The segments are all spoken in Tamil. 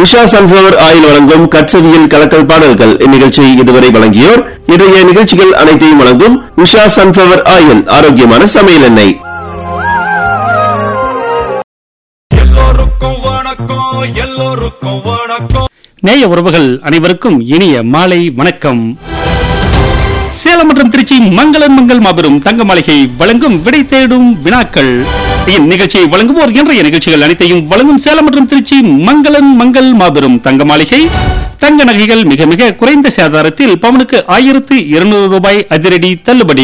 உஷா சன்ஃபிளவர் ஆயில் வழங்கும் கட்சவியல் கலக்கல் பாடல்கள் இந்நிகழ்ச்சியை இதுவரை வழங்கியோர் இன்றைய நிகழ்ச்சிகள் அனைத்தையும் வழங்கும் உஷா சன்ஃபிளவர் ஆயில் ஆரோக்கியமான சமையல் எண்ணெய் எல்லோருக்கும் வணக்கம் எல்லோருக்கும் வணக்கம் நேய உறவுகள் அனைவருக்கும் இனிய மாலை வணக்கம் சேலம் மற்றும் திருச்சி மங்களன் மங்கள் மாபெரும் தங்க மாளிகை வழங்கும் விடை தேடும் வினாக்கள் இந்நிகழ்ச்சியை வழங்குவோர் இன்றைய நிகழ்ச்சிகள் அனைத்தையும் வழங்கும் சேலம் மற்றும் திருச்சி மங்களன் மங்கள் மாபெரும் தங்க மாளிகை தங்க நகைகள் மிக மிக குறைந்த சேதாரத்தில் பவனுக்கு ஆயிரத்து இருநூறு ரூபாய் அதிரடி தள்ளுபடி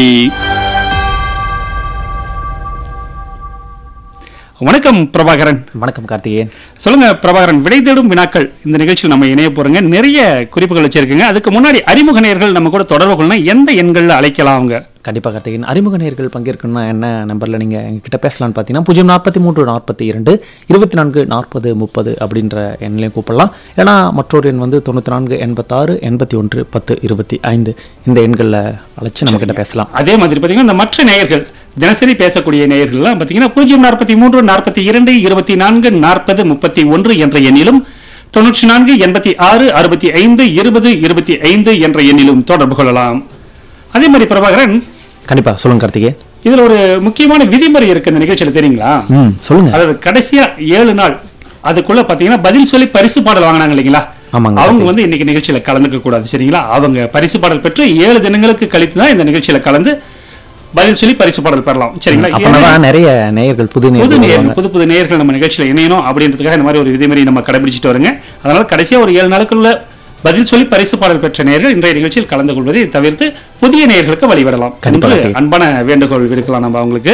வணக்கம் பிரபாகரன் வணக்கம் கார்த்திகேயன் சொல்லுங்க பிரபாகரன் விடை தேடும் வினாக்கள் இந்த நிகழ்ச்சியில் நம்ம இணைய போறோங்க நிறைய குறிப்புகள் வச்சிருக்கீங்க அதுக்கு முன்னாடி அறிமுக நேயர்கள் நம்ம கூட தொடர்பு கொள்ளணும் எந்த எண்கள்ல அழைக்கலாம் அவங்க கண்டிப்பாக கார்த்திகேயன் அறிமுக நேர்கள் பங்கேற்கணும்னா என்ன நம்பரில் நீங்கள் எங்ககிட்ட பேசலாம்னு பார்த்தீங்கன்னா பூஜ்ஜியம் நாற்பத்தி மூன்று நாற்பத்தி இரண்டு இருபத்தி நான்கு நாற்பது முப்பது அப்படின்ற எண்ணிலையும் கூப்பிடலாம் ஏன்னா மற்றொரு எண் வந்து தொண்ணூற்றி நான்கு எண்பத்தாறு எண்பத்தி ஒன்று பத்து இருபத்தி ஐந்து இந்த எண்களில் அழைச்சி நம்மக்கிட்ட பேசலாம் அதே மாதிரி பாத்தீங்கன்னா இந்த மற்ற நேயர்கள் தினசரி பேசக்கூடிய நேயர்கள்லாம் பாத்தீங்கன்னா பூஜ்ஜியம் நாற்பத்தி மூன்று நாற்பத்தி இரண்டு இருபத்தி நான்கு நாற்பது முப்பத்தி ஒன்று என்ற எண்ணிலும் தொன்னூற்றி நான்கு எண்பத்தி ஆறு அறுபத்தி ஐந்து இருபது இருபத்தி ஐந்து என்ற எண்ணிலும் தொடர்பு கொள்ளலாம் அதே மாதிரி பிரபாகரன் கண்டிப்பாக சொல்லுங்க கார்த்திகேயன் இதுல ஒரு முக்கியமான விதிமுறை இருக்கு இந்த நிகழ்ச்சியில தெரியுங்களா ம் சொல்லுங்க அதாவது கடைசியா ஏழு நாள் அதுக்குள்ள பாத்தீங்கன்னா பதில் சொல்லி பரிசு பாடல் வாங்கினாங்க இல்லைங்களா ஆமாங்க. அவங்க வந்து இன்னைக்கு நிகழ்ச்சியில கலந்துக்க கூடாது சரிங்களா அவங்க பரிசு பாடல் பெற்று ஏழு தினங்களுக்கு கழித்து தான் இந்த நிகழ்ச்சியில கலந்து பதில் சொல்லி பரிசு பாடல் பெறலாம் சரிங்களா அப்போனா நிறைய நேயர்கள் புது புது நேயர்கள் நேயர்கள் வருவாங்க. புது புது நேயர்கள் நம்ம நிகழ்ச்சியில இணையணும் அப்படின்றதுக்காக இந்த மாதிரி ஒரு விதிமுறை நம்ம கடைபிடிச்சிட்டு வருங்க அதனால கடைசியா ஒரு ஏழு நாளுக்குள்ள பதில் சொல்லி பரிசு பாடல் பெற்ற நேயர்கள் இன்றைய நிகழ்ச்சியில் கலந்து கொள்வதை தவிர்த்து புதிய நேயர்களுக்கு வழிவிடலாம் கண்டிப்பா, என்று கண்டிப்பா. அன்பான வேண்டுகோள் விடுக்கலாம் நம்ம அவங்களுக்கு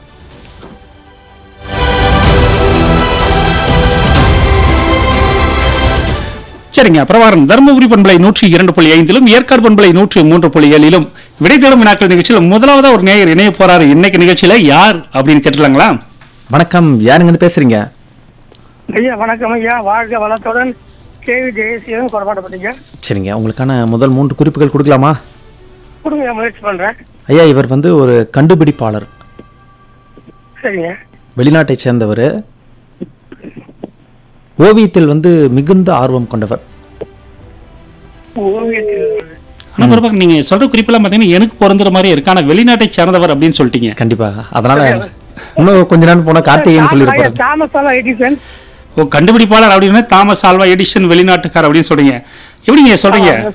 சரிங்க பிரபாகரன் தருமபுரி பண்பலை நூற்றி இரண்டு புள்ளி ஐந்திலும் ஏற்காடு பண்பலை நூற்றி மூன்று புள்ளி ஏழிலும் விடை தேடும் வினாக்கள் நிகழ்ச்சியில் முதலாவதா ஒரு நேயர் இணைய போறாரு இன்னைக்கு நிகழ்ச்சியில யார் அப்படின்னு கேட்டுலாங்களா வணக்கம் யாருங்க இருந்து பேசுறீங்க ஐயா வணக்கம் ஐயா வாழ்க வளத்துடன் கேவி ஜெயசீலன் குறமாட்டப்பட்டீங்க சரிங்க உங்களுக்கான முதல் மூன்று குறிப்புகள் கொடுக்கலாமா கொடுங்க முயற்சி பண்றேன் ஐயா இவர் வந்து ஒரு கண்டுபிடிப்பாளர் சரிங்க வெளிநாட்டைச் சேர்ந்தவர் ஓவியத்தில் வந்து மிகுந்த ஆர்வம் கொண்டவர் ஓவியத்தில் ஆனா பிரபாகர் நீங்க சொல்ற குறிப்பெல்லாம் பாத்தீங்கன்னா எனக்கு பொருந்துற மாதிரி இருக்கு ஆனா வெளிநாட்டை சேர்ந்தவர் அப்படின்னு சொல்லிட்டீங்க கண்டிப்பாக அதனால இன்னும் கொஞ்ச நேரம் போனா கார்த்திகேயன் சொல்லியிருப்பாரு தாமஸ் ஆலா எடிசன் ஓ கண்டுபிடிப்பாளர் அப்படின்னு தாமஸ் ஆல்வா எடிசன் வெளிநாட்டுக்கார் அப்படின்னு சொல்றீங்க எப்படி நீங்க சொல்றீங்க